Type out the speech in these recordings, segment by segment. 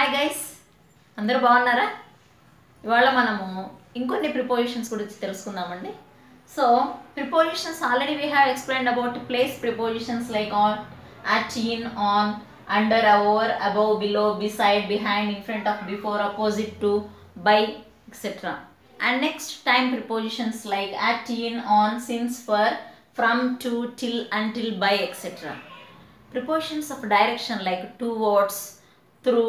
Hi guys అందరూ బాగున్నారా ఇవాళ మనము ఇంకొన్ని ప్రిపోజిషన్స్ గురించి తెలుసుకుందామండి so prepositions already we have explained about place prepositions like on at in on under over above below beside behind in front of before opposite to by etcetera and next time prepositions like at in on since for from to till until by etcetera prepositions of direction like towards, through,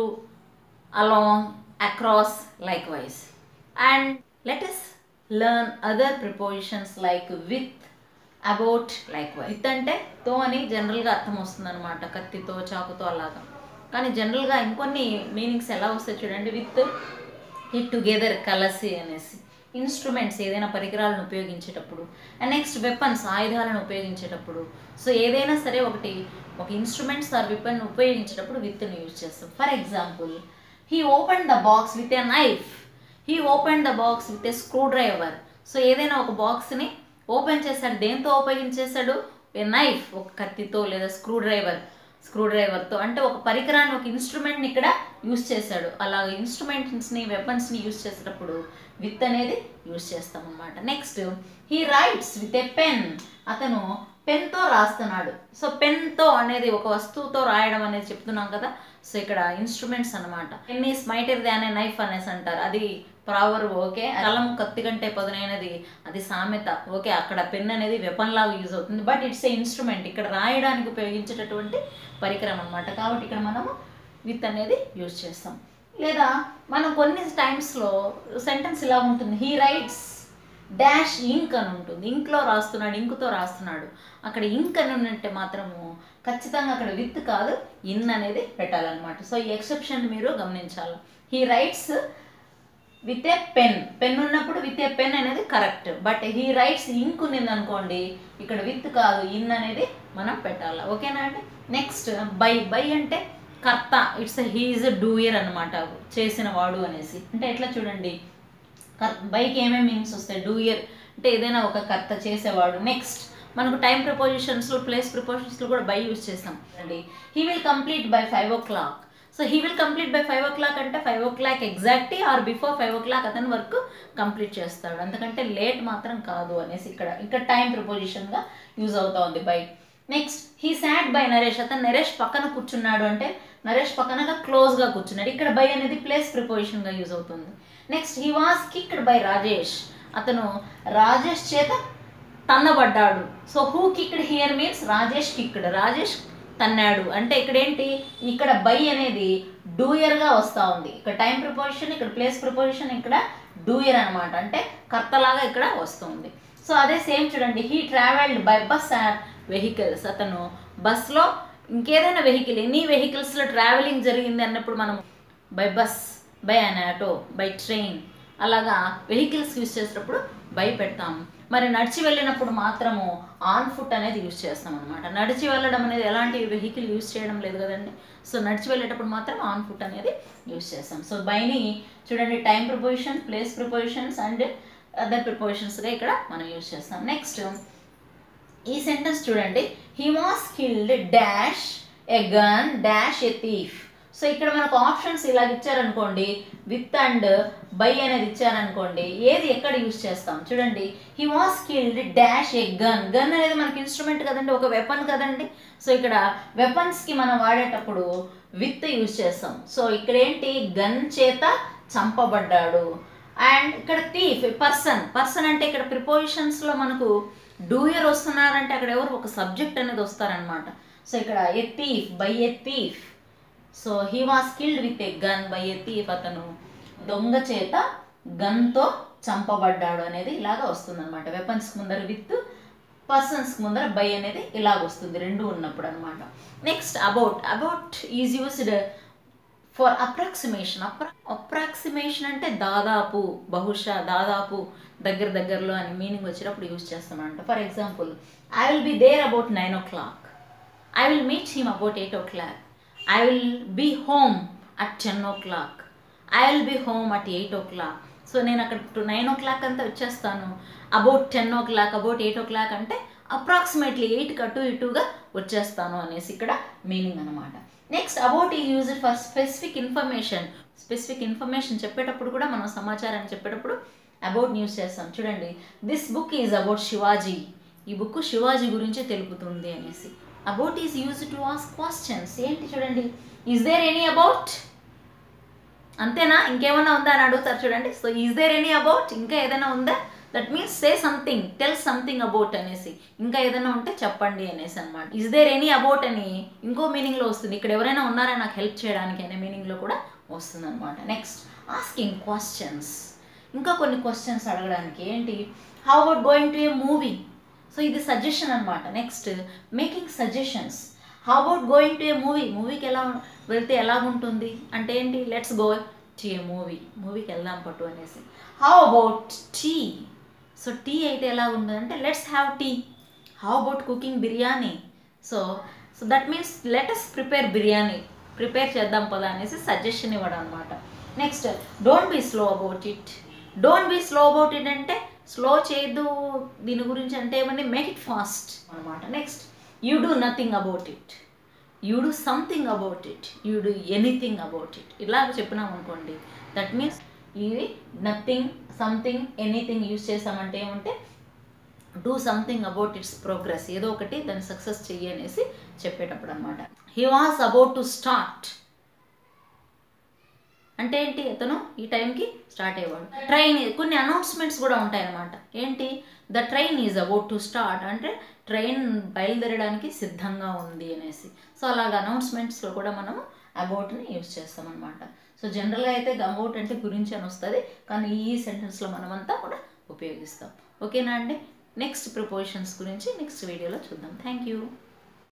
along, across, likewise. And let us learn other prepositions like with, about, likewise. with అంటే తో అని జనరల్గా అర్థం వస్తుంది అనమాట కత్తితో చాకుతో అలాగా కానీ జనరల్గా ఇంకొన్ని మీనింగ్స్ ఎలా వస్తాయి చూడండి విత్ హిట్ టుగెదర్ కలసి అనేసి ఇన్స్ట్రుమెంట్స్ ఏదైనా పరికరాలను ఉపయోగించేటప్పుడు అండ్ నెక్స్ట్ వెపన్స్ ఆయుధాలను ఉపయోగించేటప్పుడు సో ఏదైనా సరే ఒకటి ఒక ఇన్స్ట్రుమెంట్స్ ఆర్ వెపన్ ఉపయోగించేటప్పుడు విత్ని యూజ్ చేస్తాం for example he open the box with a knife he open the box with a screwdriver so ఏదైనా ఒక బాక్స్ని ఓపెన్ చేశాడు దేంతో ఓపెన్ చేశాడు ఏ నైఫ్ ఒక కత్తితో లేదా స్క్రూ డ్రైవర్ స్క్రూ డ్రైవర్తో అంటే ఒక పరికరాన్ని ఒక ఇన్స్ట్రుమెంట్ని ఇక్కడ యూస్ చేశాడు అలా ఇన్స్ట్రుమెంట్స్ని వెపన్స్ని యూస్ చేసేటప్పుడు విత్ అనేది యూస్ చేస్తాం అనమాట next he writes with a pen అతను పెన్తో రాస్తున్నాడు సో పెన్తో అనేది ఒక వస్తువుతో రాయడం అనేది చెప్తున్నాం కదా సో ఇక్కడ ఇన్స్ట్రుమెంట్స్ అనమాట pen is mightier than a knife అనేసి అంటారు అది ప్రావర్ ఓకే కలం కత్తి కంటే పదునైనది అది సామెత ఓకే అక్కడ పెన్ అనేది వెపన్ లాగా యూజ్ అవుతుంది బట్ ఇట్స్ ఏ ఇన్స్ట్రుమెంట్ ఇక్కడ రాయడానికి ఉపయోగించేటటువంటి పరికరం అనమాట కాబట్టి ఇక్కడ మనము విత్ అనేది యూజ్ చేస్తాం లేదా మనం కొన్ని టైమ్స్లో సెంటెన్స్ ఇలా ఉంటుంది హీ రైట్స్ డాష్ ఇంక్ అని ఉంటుంది ఇంక్లో రాస్తున్నాడు ఇంకుతో రాస్తున్నాడు అక్కడ ఇంక్ అని ఉన్నట్టే మాత్రము ఖచ్చితంగా అక్కడ విత్ కాదు ఇన్ అనేది పెట్టాలన్నమాట సో ఈ ఎక్సెప్షన్ మీరు గమనించాలి he writes with a pen pen ఉన్నప్పుడు విత్ ఏ పెన్ అనేది correct but he writes ink ఉన్నింది అనుకోండి ఇక్కడ విత్ కాదు ఇన్ అనేది మనం పెట్టాలి ఓకేనా అండి నెక్స్ట్ బై బై అంటే కర్త ఇట్స్ హీఈస్ డూయర్ అనమాట చేసిన వాడు అనేసి అంటే ఎట్లా చూడండి బైక్ ఏమేమి మీనింగ్స్ వస్తాయి డూయర్ అంటే ఏదైనా ఒక కర్త చేసేవాడు నెక్స్ట్ మనకు టైం ప్రిపోజిషన్స్లో ప్లేస్ ప్రిపోజిషన్స్లో కూడా బై యూస్ చేస్తాం అండి he will complete by five o'clock so he will complete by five o'clock అంటే five o'clock exactly or before five o'clock అతని వర్క్ కంప్లీట్ చేస్తాడు అంతకంటే late మాత్రం కాదు అనేసి ఇక్కడ ఇక్కడ టైం ప్రిపోజిషన్గా యూజ్ అవుతా ఉంది by next he sat by Naresh అతను నరేష్ పక్కన కూర్చున్నాడు అంటే నరేష్ పక్కనగా క్లోజ్గా కూర్చున్నాడు ఇక్కడ బై అనేది ప్లేస్ ప్రిపోజిషన్గా యూజ్ అవుతుంది next he was kicked by Rajesh అతను రాజేష్ చేత తన్నబడ్డాడు so who kicked here means Rajesh kicked Rajesh తన్నాడు అంటే ఇక్కడ ఏంటి ఇక్కడ బై అనేది డూయర్గా వస్తూ ఉంది ఇక్కడ టైం ప్రిపోజిషన్ ఇక్కడ ప్లేస్ ప్రిపోజిషన్ ఇక్కడ డూయర్ అనమాట అంటే కర్తలాగా ఇక్కడ వస్తుంది సో అదే సేమ్ చూడండి he travelled by bus or vehicles అతను బస్లో ఇంకేదైనా వెహికల్ ఎనీ వెహికల్స్లో ట్రావెలింగ్ జరిగింది అన్నప్పుడు మనం by bus by an auto by train అలాగా వెహికల్స్ యూస్ చేసేటప్పుడు బై పెడతాము మరి నడిచి వెళ్ళినప్పుడు మాత్రము ఆన్ ఫుట్ అనేది యూస్ చేస్తాం అనమాట నడిచి వెళ్ళడం అనేది ఎలాంటి వెహికల్ యూస్ చేయడం లేదు కదండి సో నడిచి వెళ్ళేటప్పుడు మాత్రం ఆన్ ఫుట్ అనేది యూస్ చేస్తాం సో బైని చూడండి time preposition place prepositions and other ప్రిపోజిషన్స్గా ఇక్కడ మనం యూస్ చేస్తాం నెక్స్ట్ ఈ సెంటెన్స్ చూడండి he was killed dash a gun dash a thief so ఇక్కడ మనకు ఆప్షన్స్ ఇలా ఇచ్చారనుకోండి విత్ అండ్ బై అనేది ఇచ్చారనుకోండి ఏది ఎక్కడ యూస్ చేస్తాం చూడండి he was killed dash a gun gun అనేది మనకి ఇన్స్ట్రుమెంట్ కదండి ఒక వెపన్ కదండి సో ఇక్కడ వెపన్స్కి మనం వాడేటప్పుడు విత్ యూస్ చేస్తాం సో ఇక్కడ ఏంటి గన్ చేత చంపబడ్డాడు అండ్ ఇక్కడ థీఫ్ పర్సన్ పర్సన్ అంటే ఇక్కడ ప్రిపోజిషన్స్లో మనకు డూయర్ వస్తున్నారంటే అక్కడ ఎవరు ఒక సబ్జెక్ట్ అనేది వస్తారనమాట సో ఇక్కడ a thief by a thief so he was killed with a gun by a thief అతను దొంగ చేత గన్తో చంపబడ్డాడు అనేది ఇలాగ వస్తుంది అనమాట వెపన్స్ ముందర విత్ పర్సన్స్ ముందర బై అనేది ఇలాగ వస్తుంది రెండు ఉన్నప్పుడు అనమాట next about about is used for approximation appro approximation అంటే దాదాపు బహుశా దాదాపు దగ్గర దగ్గరలో అని మీనింగ్ వచ్చినప్పుడు యూజ్ చేస్తామంట for example I will be there about nine o'clock I will meet him about eight o'clock I will be home at ten o'clock I will be home at eight o'clock so నేను అక్కడ to nine o'clock అంతా వచ్చేస్తాను about ten oh clock about eight o'clock అంటే approximately ఎయిట్కి అటు ఇటుగా వచ్చేస్తాను అనేసి ఇక్కడ మీనింగ్ అనమాట next about is use for specific information specific information చెప్పేటప్పుడు కూడా మనం సమాచారాన్ని చెప్పేటప్పుడు అబౌట్ న్యూస్ చేస్తాం చూడండి this book is about Shivaji ఈ బుక్ శివాజీ గురించి తెలుపుతుంది అనేసి about is use to ask questions ఏంటి చూడండి ఈజ్ దేర్ ఎనీ అబౌట్ అంతేనా ఇంకేమైనా ఉందా అని అడుగుతారు చూడండి so is there any about ఇంకా ఏదైనా ఉందా that means say something tell something about అనేసి ఇంకా ఏదైనా ఉంటే చెప్పండి అనేసి అనమాట ఇస్ దేర్ ఎనీ అబౌట్ అని ఇంకో మీనింగ్లో వస్తుంది ఇక్కడ ఎవరైనా ఉన్నారా నాకు హెల్ప్ చేయడానికి అనే మీనింగ్లో కూడా వస్తుంది అనమాట నెక్స్ట్ ఆస్కింగ్ క్వశ్చన్స్ ఇంకా కొన్ని క్వశ్చన్స్ అడగడానికి ఏంటి how about going to a movie so ఇది సజెషన్ అనమాట next making suggestions how about going to a movie మూవీకి ఎలా వెళ్తే ఎలాగుంటుంది అంటే ఏంటి let's go to a movie మూవీకి వెళ్దాం పట్టు అనేసి how about tea so tea అయితే ఎలా ఉంటుంది అంటే let's have tea how about cooking biryani so so that means let us prepare biryani prepare చేద్దాం పదా అనేసి సజెషన్ ఇవ్వడం అనమాట next don't be slow about it don't be slow about it అంటే స్లో చేయొద్దు దీని గురించి అంటే ఏమంటే మేక్ ఇట్ ఫాస్ట్ అనమాట next you do nothing about it you do something about it you do anything about it ఇలా చెప్పినాం అనుకోండి దట్ మీన్స్ ఇది నథింగ్ సంథింగ్ ఎనీథింగ్ యూజ్ చేసామంటే ఏమంటే do something about its progress ఏదో ఒకటి దాన్ని సక్సెస్ చెయ్యి అనేసి చెప్పేటప్పుడు అనమాట he was about to start అంటే ఏంటి అతను ఈ టైంకి స్టార్ట్ అయ్యేవాడు ట్రైన్ కొన్ని అనౌన్స్మెంట్స్ కూడా ఉంటాయన్నమాట ఏంటి the train is about to start అంటే ట్రైన్ బయలుదేరడానికి సిద్ధంగా ఉంది అనేసి సో అలాగ అనౌన్స్మెంట్స్లో కూడా మనము అబౌట్ని యూజ్ చేస్తామన్నమాట సో జనరల్గా అయితే అబౌట్ అంటే గురించి అని వస్తుంది కానీ ఈ సెంటెన్స్లో మనమంతా కూడా ఉపయోగిస్తాం ఓకేనా అండి నెక్స్ట్ ప్రిపోజిషన్స్ గురించి నెక్స్ట్ వీడియోలో చూద్దాం థ్యాంక్ యూ